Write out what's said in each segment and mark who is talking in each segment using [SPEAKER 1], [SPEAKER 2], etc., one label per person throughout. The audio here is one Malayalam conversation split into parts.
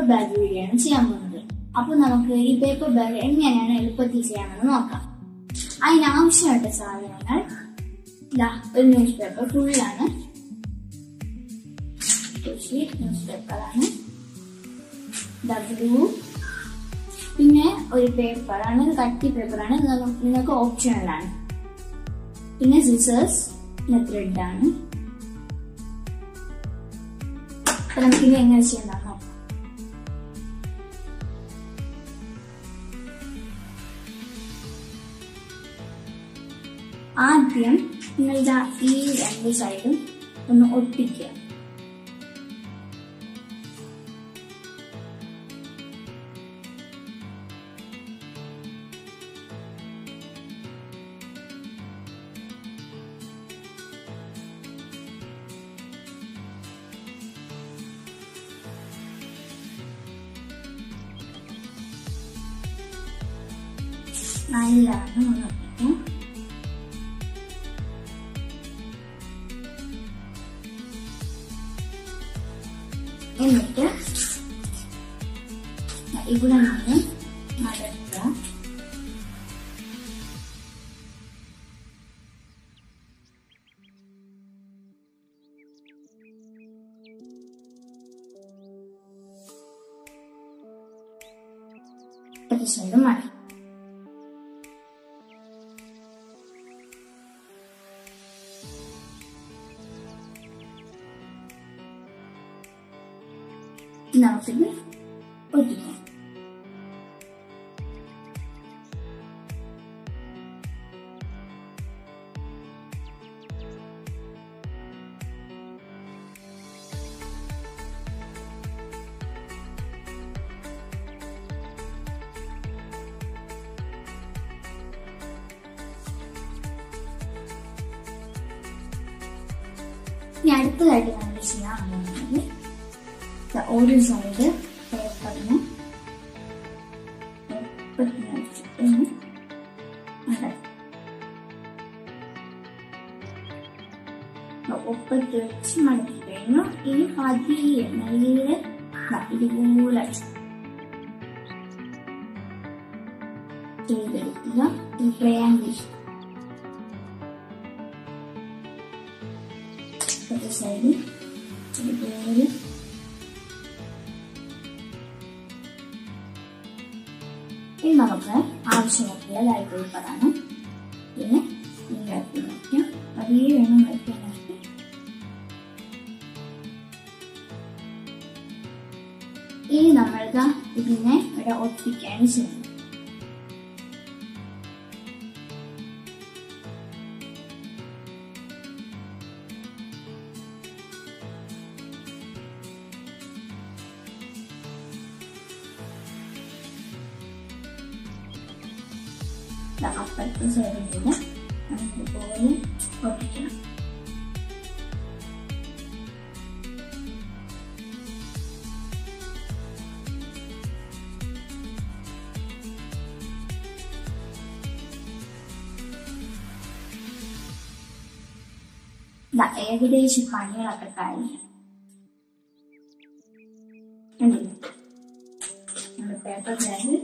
[SPEAKER 1] ബാഗ് വീഡിയോയാണ് ചെയ്യാൻ പോകുന്നത് അപ്പൊ നമുക്ക് ഈ പേപ്പർ ബാഗ് എങ്ങനെയാണ് എളുപ്പത്തിൽ ചെയ്യാമെന്ന് നോക്കാം അതിനാവശ്യമായിട്ട് സാധനങ്ങൾ ഇതാ ഒരു ന്യൂസ് പേപ്പർ ഫുള്ളാണ് ന്യൂസ് പേപ്പറാണ് ബ്ലൂ പിന്നെ ഒരു പേപ്പറാണ് ഇത് കട്ടി പേപ്പറാണ് ഇത് നമുക്ക് നിങ്ങൾക്ക് ഓപ്ഷണലാണ് പിന്നെ സിസേഴ്സ് പിന്നെ ത്രെഡാണ് അപ്പൊ നമുക്കിനി എങ്ങനെ ചെയ്യാൻ നോക്കാം ആദ്യം നിങ്ങൾ ഇതാ ഈ രണ്ട് സൈഡും ഒന്ന് ഒട്ടിക്കുക നല്ലതാണ് ഒന്ന് ഒട്ടിക്കാം എന്നിട്ട് ഇവിടെ നിന്ന് മടക്കുക ഒരു സൈഡ് മടക്കുക നമുക്കിത് ഒട്ടിക്കാം ഇനി അടുത്തതായിട്ട് നമ്മൾ ചെയ്യാൻ പോകുന്നത് ഒരു സൈഡ് പേപ്പറിന് എളുപ്പത്തിന് വെച്ചിട്ട് ഒപ്പത്ത് വെച്ച് മടക്കി കഴിഞ്ഞു ഇനി പതിയെ നല്ല ഇതുപോലെ ചെയ്തെടുക്കുക ഈ ട്രയാങ്കിൾ ഒരു സൈഡ് ഇതുപോലെ ഇനി നമുക്ക് ആവശ്യമായിട്ടുള്ള ലൈറ്റ് പേപ്പറാണ് പിന്നെ ഉണ്ടാക്കി വയ്ക്കാം പതിയെ വേണം വയ്ക്കാനായിട്ട് ഇനി നമ്മൾക്ക് ഇതിനെ ഇവിടെ ഒട്ടിക്കുകയാണ് ചെയ്യുന്നത് അപ്പുറത്തെ സൈഡിൽ കൂടെ നമുക്കിതുപോലെ ഒട്ടിക്കണം ഏകദേശം പണികളൊക്കെ കഴിഞ്ഞു പേപ്പർ ബാഗ്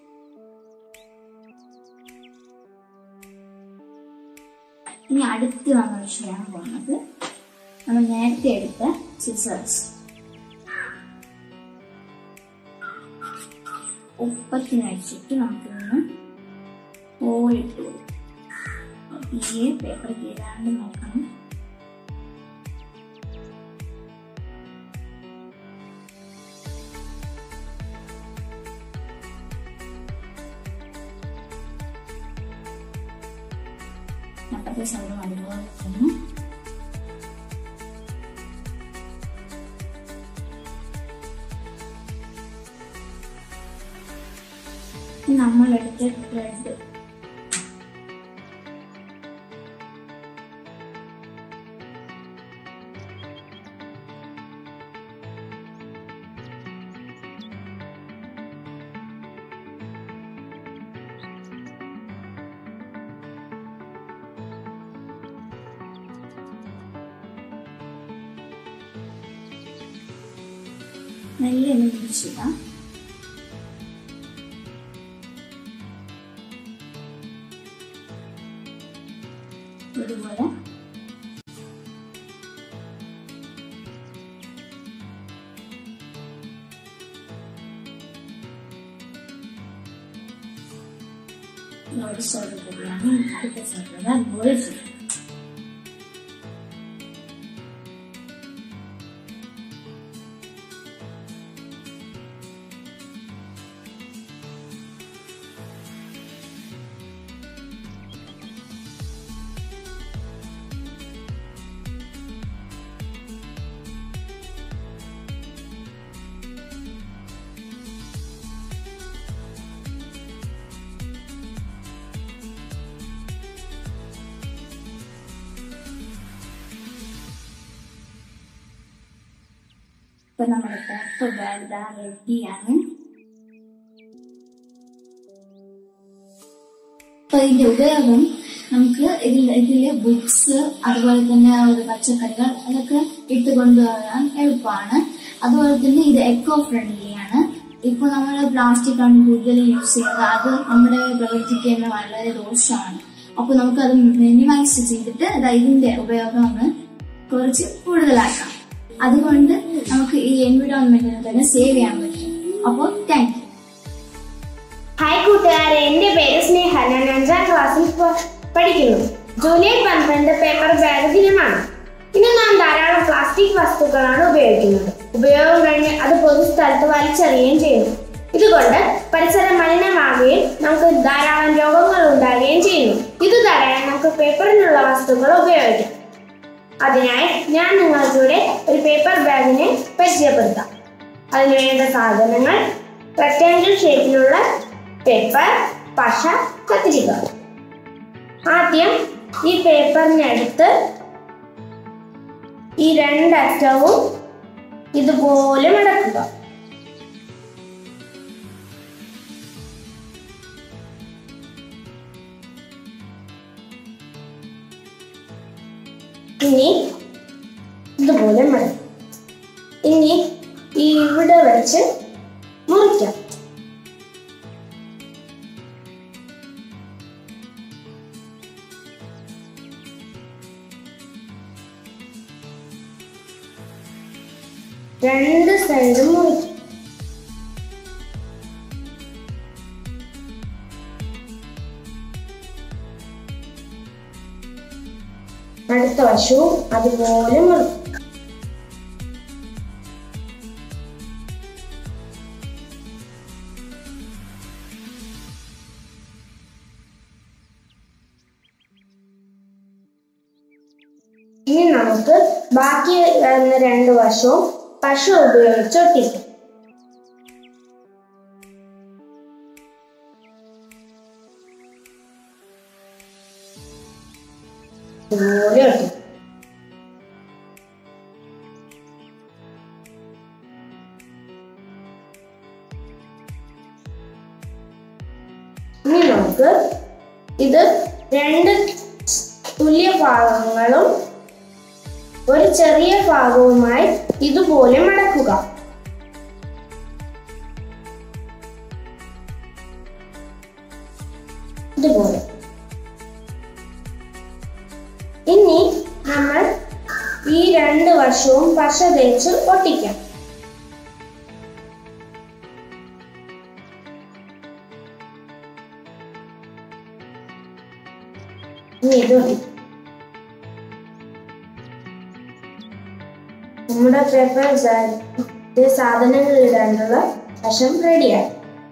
[SPEAKER 1] ഇനി അടുത്ത് നമ്മൾ ചെയ്യാൻ പോകുന്നത് നമ്മൾ നേരത്തെ എടുത്ത സിസേഴ്സ് ഉപ്പത്തിന് വെച്ചിട്ട് നമുക്കൊന്ന് പോയിട്ട് ഈ പേപ്പർ കീഴാണ്ട് നോക്കണം അപ്പത്തെ സൈഡും അതുപോലെ തന്നെ നമ്മളെടുത്ത ത്രെഡ് മെല്ലെ ഒന്ന് പിടിച്ചിടാം ഇതുപോലെ ഒരു സൈഡ് കൂടിയാണ് അടുത്ത സൈഡിൽ അതുപോലെ ചെയ്യാം ഇപ്പൊ നമ്മുടെ പേപ്പർ ബാഗ് ദാ റെഡിയാണ് അപ്പൊ ഇതിന്റെ ഉപയോഗം നമുക്ക് ഇതിൽ ഇതില് ബുക്സ് അതുപോലെ തന്നെ ഒരു പച്ചക്കറികൾ അതൊക്കെ ഇട്ട് കൊണ്ടുപോകാൻ എളുപ്പമാണ് അതുപോലെ തന്നെ ഇത് എക്കോ ഫ്രണ്ട്ലി ആണ് ഇപ്പൊ നമ്മൾ പ്ലാസ്റ്റിക് ആണ് കൂടുതൽ യൂസ് ചെയ്യുന്നത് അത് നമ്മുടെ പ്രകൃതിക്ക് തന്നെ വളരെ ദോഷമാണ് അപ്പൊ നമുക്കത് മിനിമൈസ് ചെയ്തിട്ട് അതായത് ഇതിന്റെ ഉപയോഗം ഒന്ന് കുറച്ച് കൂടുതലാക്കാം അതുകൊണ്ട് നമുക്ക് ഈ എൻവിറോൺമെന്റിനെ തന്നെ സേവ് ചെയ്യാൻ പറ്റും അപ്പോൾ താങ്ക് യു
[SPEAKER 2] ഹായ് കൂട്ടുകാരെ എന്റെ പേര് സ്നേഹ ഞാൻ അഞ്ചാം ക്ലാസ്സിൽ പ- പഠിക്കുന്നു ജൂലൈ പന്ത്രണ്ട് പേപ്പർ ബാഗ് ദിനമാണ് ഇന്ന് നാം ധാരാളം പ്ലാസ്റ്റിക് വസ്തുക്കളാണ് ഉപയോഗിക്കുന്നത് ഉപയോഗം കഴിഞ്ഞ് അത് പൊതുസ്ഥലത്ത് വലിച്ചെറിയുകയും ചെയ്യുന്നു ഇതുകൊണ്ട് പരിസരം മലിനമാകുകയും നമുക്ക് ധാരാളം രോഗങ്ങൾ ഉണ്ടാകുകയും ചെയ്യുന്നു ഇത് തടയാൻ നമുക്ക് പേപ്പറിനുള്ള വസ്തുക്കൾ ഉപയോഗിക്കാം അതിനായി ഞാൻ നിങ്ങൾക്കിവിടെ ഒരു പേപ്പർ ബാഗിനെ പരിചയപ്പെടുത്താം അതിന് വേണ്ട സാധനങ്ങൾ റെക്റ്റാങ്കിൾ ഷേപ്പിലുള്ള പേപ്പർ പശ കത്തിരിക്ക ആദ്യം ഈ പേപ്പറിനടുത്ത് ഈ രണ്ടറ്റവും ഇതുപോലെ മടക്കുക ഇനി ഇതുപോലെ മടക്കും ഇനി ഈ ഇവിടെ വെച്ച് മുറിക്കാം രണ്ട് സൈഡും മുറിക്കും അടുത്ത വശവും അതുപോലെ മുറിക്കും ഇനി നമുക്ക് ബാക്കി വരുന്ന രണ്ട് വശവും പശ ഉപയോഗിച്ച് ഒട്ടിക്കാം ഇതുപോലെ ഒട്ടിക്കാം ഇനി നമുക്ക് ഇത് രണ്ട് തുല്യ ഭാഗങ്ങളും ഒരു ചെറിയ ഭാഗവുമായി ഇതുപോലെ മടക്കുക ഇതുപോലെ ഇനി നമ്മൾ ഈ രണ്ട് വശവും പശ തേച്ച് ഒട്ടിക്കാം ഇനി ഇത് ഒട്ടിക്കാം നമ്മുടെ പേപ്പർ ബാഗ് സാധനങ്ങൾ ഇടാനുള്ള വശം റെഡിയായി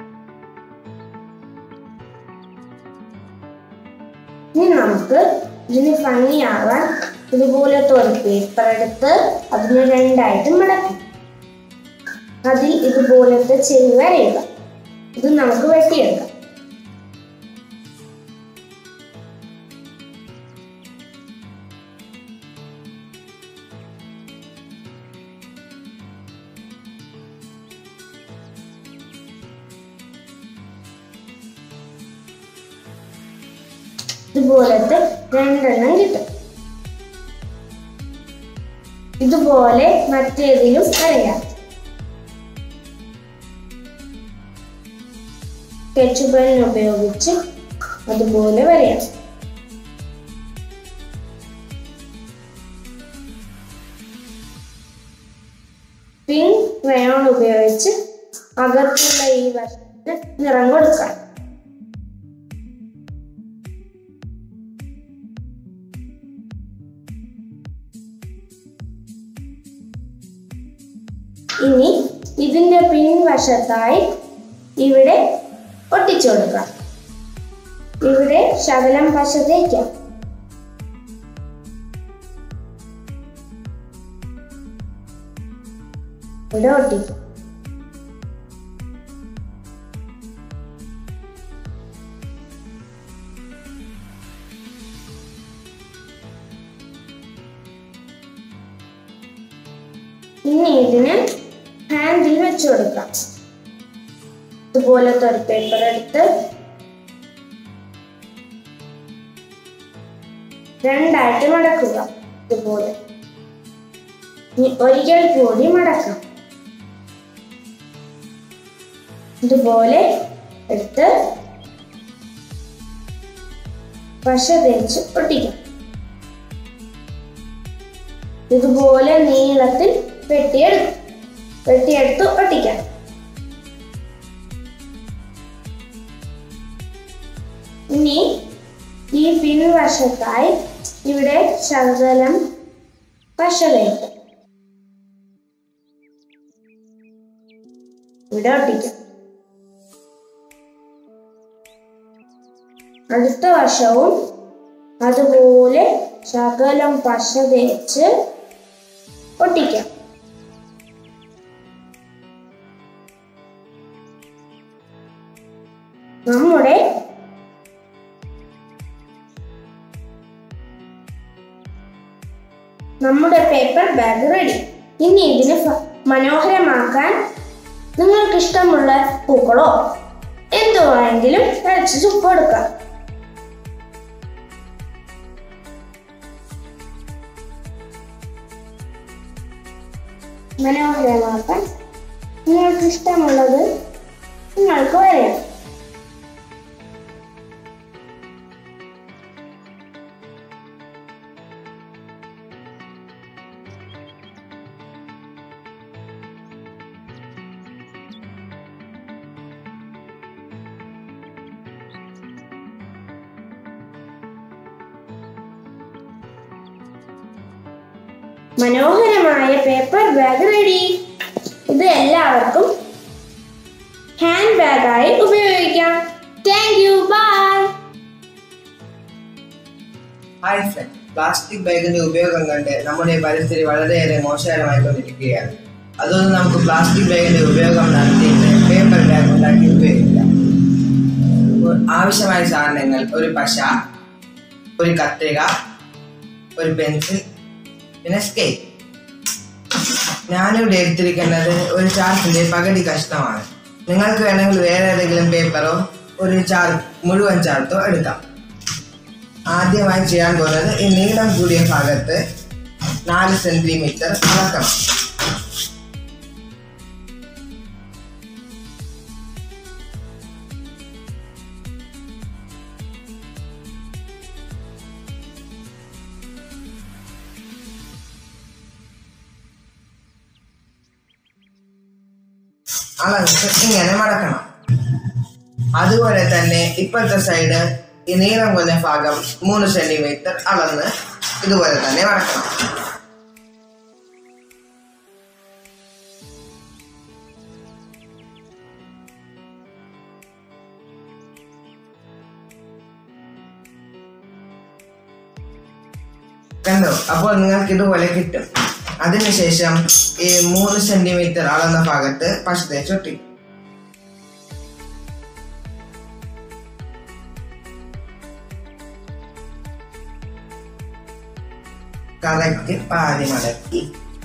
[SPEAKER 2] ഇനി നമുക്ക് ഇതിന് ഭംഗിയാവാൻ ഇതുപോലത്തെ ഒരു പേപ്പർ എടുത്ത് അതിനെ രണ്ടായിട്ട് മടക്കും അതിൽ ഇതുപോലത്തെ ചെവി വരയുക ഇത് നമുക്ക് വെട്ടിയെടുക്കാം ഇതുപോലത്തെ രണ്ടെണ്ണം കിട്ടും ഇതുപോലെ മറ്റേതിലും അറിയാം സ്കെച്ച് പെൻ ഉപയോഗിച്ച് അതുപോലെ വരയാം പിങ്ക് ക്രയോൺ ഉപയോഗിച്ച് അകത്തുള്ള ഈ വശത്തിന് നിറം കൊടുക്കാം ഇനി ഇതിന്റെ പിൻവശത്തായി ഇവിടെ ഒട്ടിച്ചു കൊടുക്കാം ഇവിടെ ശകലം പശ തേക്കാം ഇവിടെ ഒട്ടിക്കും ഇനി ഇതിന് ഹാൻഡിൽ വെച്ചു കൊടുക്കാം ഇതുപോലത്തെ ഒരു പേപ്പർ എടുത്ത് രണ്ടായിട്ട് മടക്കുക ഇതുപോലെ ഇനി ഒരിക്കൽ കൂടി മടക്കാം ഇതുപോലെ എടുത്ത് പശ തേച്ച് ഒട്ടിക്കാം ഇതുപോലെ നീളത്തിൽ വെട്ടിയെടുക്കും വെട്ടിയെടുത്ത് ഒട്ടിക്കാം ഇനി ഈ പിൻവശത്തായി ഇവിടെ ശകലം പശ തേക്കാം ഇവിടെ ഒട്ടിക്കാം അടുത്ത വശവും അതുപോലെ ശകലം പശ തേച്ച് ഒട്ടിക്കാം നമ്മുടെ നമ്മുടെ പേപ്പർ ബാഗ് റെഡി ഇനി ഇതിന് ഫ- മനോഹരമാക്കാൻ നിങ്ങൾക്ക് ഇഷ്ടമുള്ള പൂക്കളോ എന്തു വേണമെങ്കിലും വരച്ച് ചുപ്പ് കൊടുക്കാം മനോഹരമാക്കാൻ നിങ്ങൾക്ക് ഇഷ്ടമുള്ളത് നിങ്ങൾക്ക് വരാം മനോഹരമായ പേപ്പർ ബാഗ് റെഡി ഇത് എല്ലാവർക്കും ഹാൻഡ് ബാഗായി ഉപയോഗിക്കാം thank you bye
[SPEAKER 3] hi friend plastic ബാഗിന്റെ ഉപയോഗം കണ്ട് നമ്മുടെ പരിസ്ഥിതി വളരെയേറെ മോശകരമായിക്കൊണ്ടിരിക്കുകയാണ് അതുകൊണ്ട് നമുക്ക് പ്ലാസ്റ്റിക് ബാഗിന്റെ ഉപയോഗം നടത്തിയിട്ട് പേപ്പർ ബാഗ് ഉണ്ടാക്കി ഉപയോഗിക്കാം ഒ- ആവശ്യമായ സാധനങ്ങൾ ഒരു പശ ഒരു കത്രിക ഒരു പെൻസിൽ പിന്നെ സ്കെയിൽ ഞാനിവിടെ എടുത്തിരിക്കുന്നത് ഒരു ചാർട്ടിന്റെ പകുതി കഷ്ണമാണ് നിങ്ങൾക്ക് വേണമെങ്കിൽ വേറെ ഏതെങ്കിലും പേപ്പറോ ഒരു ചാർ മുഴുവൻ ചാർട്ടോ എടുക്കാം ആദ്യമായി ചെയ്യാൻ പോകുന്നത് ഈ നീളം കൂടിയ ഭാഗത്ത് നാല് സെന്റിമീറ്റർ അളക്കണം അളന്നിട്ട് ഇങ്ങനെ മടക്കണം അതുപോലെ തന്നെ ഇപ്പോഴത്തെ സൈഡ് ഈ നീളം കുറഞ്ഞ ഭാഗം മൂന്ന് സെന്റിമീറ്റർ അളന്ന് ഇതുപോലെ തന്നെ മടക്കണം കണ്ടോ അപ്പോൾ നിങ്ങൾക്ക് ഇതുപോലെ കിട്ടും അതിനുശേഷം ഈ മൂന്ന് സെന്റിമീറ്റർ അളന്ന ഭാഗത്ത് പശ തേച്ചൊട്ടി കറക്റ്റ് പാതി മടക്കി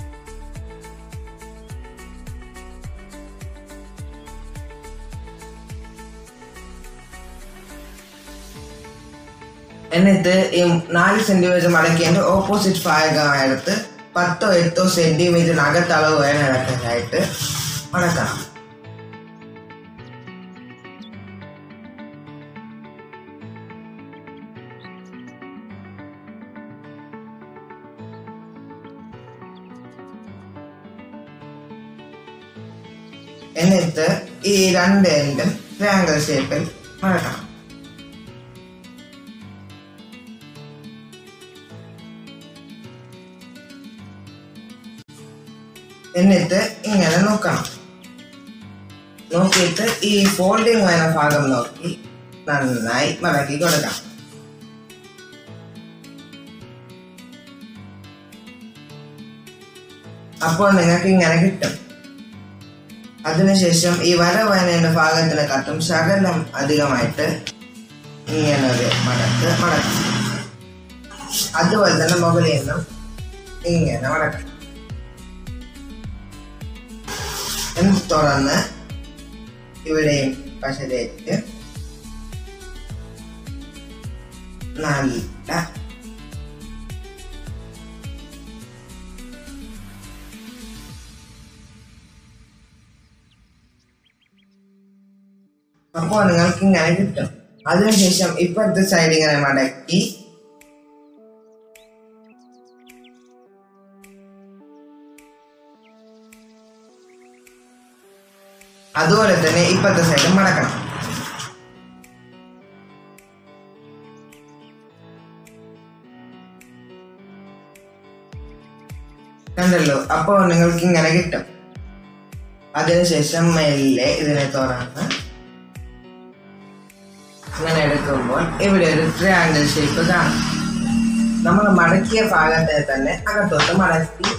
[SPEAKER 3] എന്നിട്ട് ഈ നാല് സെന്റിമീറ്റർ മടക്കിയതിന്റെ ഓപ്പോസിറ്റ് ഭാഗമായെടുത്ത് പത്തോ എട്ടോ സെന്റിമീറ്ററിനകത്ത് അളവ് വേണം ഇടക്കാനായിട്ട് മടക്കണം എന്നിട്ട് ഈ രണ്ട് എൻഡും ട്രയാങ്കിൾ ഷേപ്പിൽ മടക്കണം എന്നിട്ട് ഇങ്ങനെ നോക്കണം നോക്കിയിട്ട് ഈ ഫോൾഡിങ് വരുന്ന ഭാഗം നോക്കി നന്നായി മടക്കി കൊടുക്കാം അപ്പോൾ നിങ്ങൾക്ക് ഇങ്ങനെ കിട്ടും അതിനുശേഷം ഈ വര വരേണ്ട ഭാഗത്തിന് കത്തും ശകലം അധികമായിട്ട് ഇങ്ങനെ ഒരു മടക്ക് മടക്കും അതുപോലെ തന്നെ മുകളിൽ നിന്നും ഇങ്ങനെ മടക്കും എന്നിട്ട് തുറന്ന് ഇവിടെയും പശ തേച്ച് നല്ല അപ്പോൾ നിങ്ങൾക്ക് ഇങ്ങനെ കിട്ടും അതിനുശേഷം ഇപ്പോഴത്തെ സൈഡ് ഇങ്ങനെ മടക്കി അതുപോലെ തന്നെ ഇപ്പോഴത്തെ സൈഡ് മടക്കണം കണ്ടല്ലോ അപ്പോൾ നിങ്ങൾക്ക് ഇങ്ങനെ കിട്ടും അതിനുശേഷം മെല്ലെ ഇതിനെ തുറന്ന് ഇങ്ങനെ എടുക്കുമ്പോൾ ഇവിടെ ഒരു ട്രയാങ്കിൾ ഷേപ്പ് കാണും നമ്മൾ മടക്കിയ ഭാഗത്തെ തന്നെ അകത്തോട്ട് മടക്കി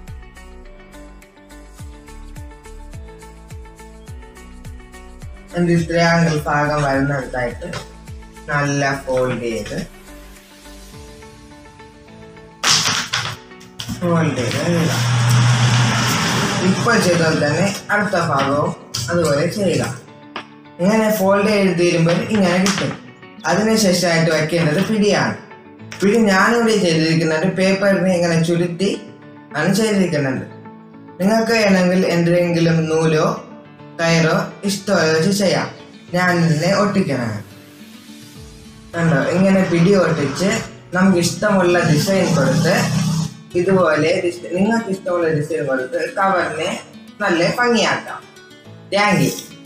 [SPEAKER 3] എന്ത് ട്രയാങ്കിൾ ഭാഗം വരുന്നിടത്തായിട്ട് നല്ല ഫോൾഡ് ചെയ്ത് ഫോൾഡ് ചെയ്ത് എഴുതാം ഇപ്പോൾ ചെയ്താൽ തന്നെ അടുത്ത ഭാഗവും അതുപോലെ ചെയ്യുക ഇങ്ങനെ ഫോൾഡ് ചെയ്ത് തീരുമ്പോൾ ഇങ്ങനെ കിട്ടും അതിനുശേഷമായിട്ട് വയ്ക്കേണ്ടത് പിടിയാണ് പിടി ഞാനിവിടെ ചെയ്തിരിക്കുന്നത് പേപ്പറിനെ ഇങ്ങനെ ചുരുട്ടി ആണ് ചെയ്തിരിക്കുന്നത് നിങ്ങൾക്ക് വേണമെങ്കിൽ എന്തെങ്കിലും നൂലോ കയറോ ഇഷ്ടമുള്ള വെച്ച് ചെയ്യാം ഞാൻ ഇതിനെ ഒട്ടിക്കണം കണ്ടോ ഇങ്ങനെ പിടി ഒട്ടിച്ച് നമുക്ക് ഇഷ്ടമുള്ള ഡിസൈൻ കൊടുത്ത് ഇതുപോലെ ഡിസൈൻ നിങ്ങൾക്ക് ഇഷ്ടമുള്ള ഡിസൈൻ കൊടുത്ത് കവറിനെ നല്ല ഭംഗിയാക്കാം താങ്ക് യു